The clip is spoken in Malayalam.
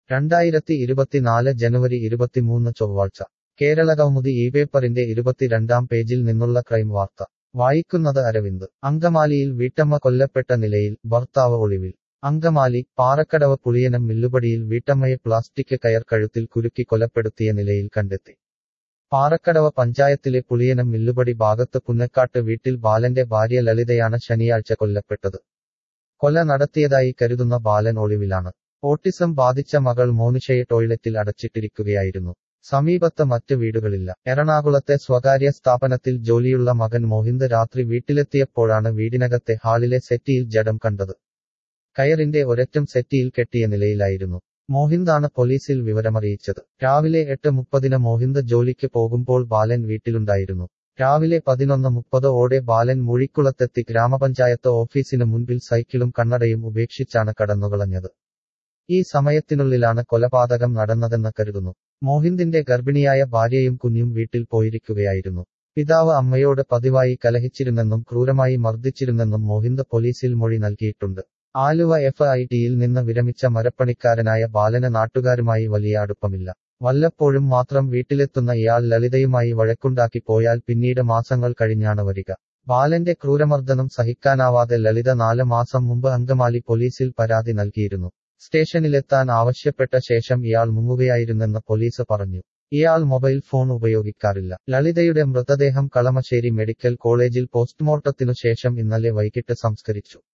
രണ്ടായിരത്തി ഇരുപത്തിനാല് ജനുവരി ഇരുപത്തിമൂന്ന് ചൊവ്വാഴ്ച കേരളകൗമുദി ഈ പേപ്പറിന്റെ ഇരുപത്തിരണ്ടാം പേജിൽ നിന്നുള്ള ക്രൈം വാർത്ത വായിക്കുന്നത് അരവിന്ദ് അങ്കമാലിയിൽ വീട്ടമ്മ കൊല്ലപ്പെട്ട നിലയിൽ ഭർത്താവ് ഒളിവിൽ അങ്കമാലി പാറക്കടവ് പുളിയനം മില്ലുപടിയിൽ വീട്ടമ്മയെ പ്ലാസ്റ്റിക് കയർ കഴുത്തിൽ കുരുക്കി കൊലപ്പെടുത്തിയ നിലയിൽ കണ്ടെത്തി പാറക്കടവ് പഞ്ചായത്തിലെ പുളിയനം മില്ലുപടി ഭാഗത്ത് പുന്നക്കാട്ട് വീട്ടിൽ ബാലന്റെ ഭാര്യ ലളിതയാണ് ശനിയാഴ്ച കൊല്ലപ്പെട്ടത് കൊല നടത്തിയതായി കരുതുന്ന ബാലൻ ഒളിവിലാണ് ഓട്ടിസം ബാധിച്ച മകൾ മോനിഷയെ ടോയ്ലറ്റിൽ അടച്ചിട്ടിരിക്കുകയായിരുന്നു സമീപത്ത് മറ്റ് വീടുകളില്ല എറണാകുളത്തെ സ്വകാര്യ സ്ഥാപനത്തിൽ ജോലിയുള്ള മകൻ മോഹിന്ദ് രാത്രി വീട്ടിലെത്തിയപ്പോഴാണ് വീടിനകത്തെ ഹാളിലെ സെറ്റിയിൽ ജഡം കണ്ടത് കയറിന്റെ ഒരറ്റം സെറ്റിയിൽ കെട്ടിയ നിലയിലായിരുന്നു മോഹിന്ദാണ് പോലീസിൽ വിവരമറിയിച്ചത് രാവിലെ എട്ട് മുപ്പതിന് മോഹിന്ദ് ജോലിക്ക് പോകുമ്പോൾ ബാലൻ വീട്ടിലുണ്ടായിരുന്നു രാവിലെ പതിനൊന്ന് മുപ്പത് ഓടെ ബാലൻ മുഴിക്കുളത്തെത്തി ഗ്രാമപഞ്ചായത്ത് ഓഫീസിന് മുൻപിൽ സൈക്കിളും കണ്ണടയും ഉപേക്ഷിച്ചാണ് കടന്നുകളഞ്ഞത് ഈ സമയത്തിനുള്ളിലാണ് കൊലപാതകം നടന്നതെന്ന് കരുതുന്നു മോഹിന്ദിന്റെ ഗർഭിണിയായ ഭാര്യയും കുഞ്ഞും വീട്ടിൽ പോയിരിക്കുകയായിരുന്നു പിതാവ് അമ്മയോട് പതിവായി കലഹിച്ചിരുന്നെന്നും ക്രൂരമായി മർദ്ദിച്ചിരുന്നെന്നും മോഹിന്ദ് പോലീസിൽ മൊഴി നൽകിയിട്ടുണ്ട് ആലുവ എഫ് ഐ ടിയിൽ നിന്ന് വിരമിച്ച മരപ്പണിക്കാരനായ ബാലന് നാട്ടുകാരുമായി വലിയ അടുപ്പമില്ല വല്ലപ്പോഴും മാത്രം വീട്ടിലെത്തുന്ന ഇയാൾ ലളിതയുമായി വഴക്കുണ്ടാക്കി പോയാൽ പിന്നീട് മാസങ്ങൾ കഴിഞ്ഞാണ് വരിക ബാലന്റെ ക്രൂരമർദ്ദനം സഹിക്കാനാവാതെ ലളിത നാല് മാസം മുമ്പ് അങ്കമാലി പോലീസിൽ പരാതി നൽകിയിരുന്നു സ്റ്റേഷനിലെത്താൻ ആവശ്യപ്പെട്ട ശേഷം ഇയാൾ മുങ്ങുകയായിരുന്നെന്ന് പോലീസ് പറഞ്ഞു ഇയാൾ മൊബൈൽ ഫോൺ ഉപയോഗിക്കാറില്ല ലളിതയുടെ മൃതദേഹം കളമശ്ശേരി മെഡിക്കൽ കോളേജിൽ പോസ്റ്റ്മോർട്ടത്തിനു ശേഷം ഇന്നലെ വൈകിട്ട് സംസ്കരിച്ചു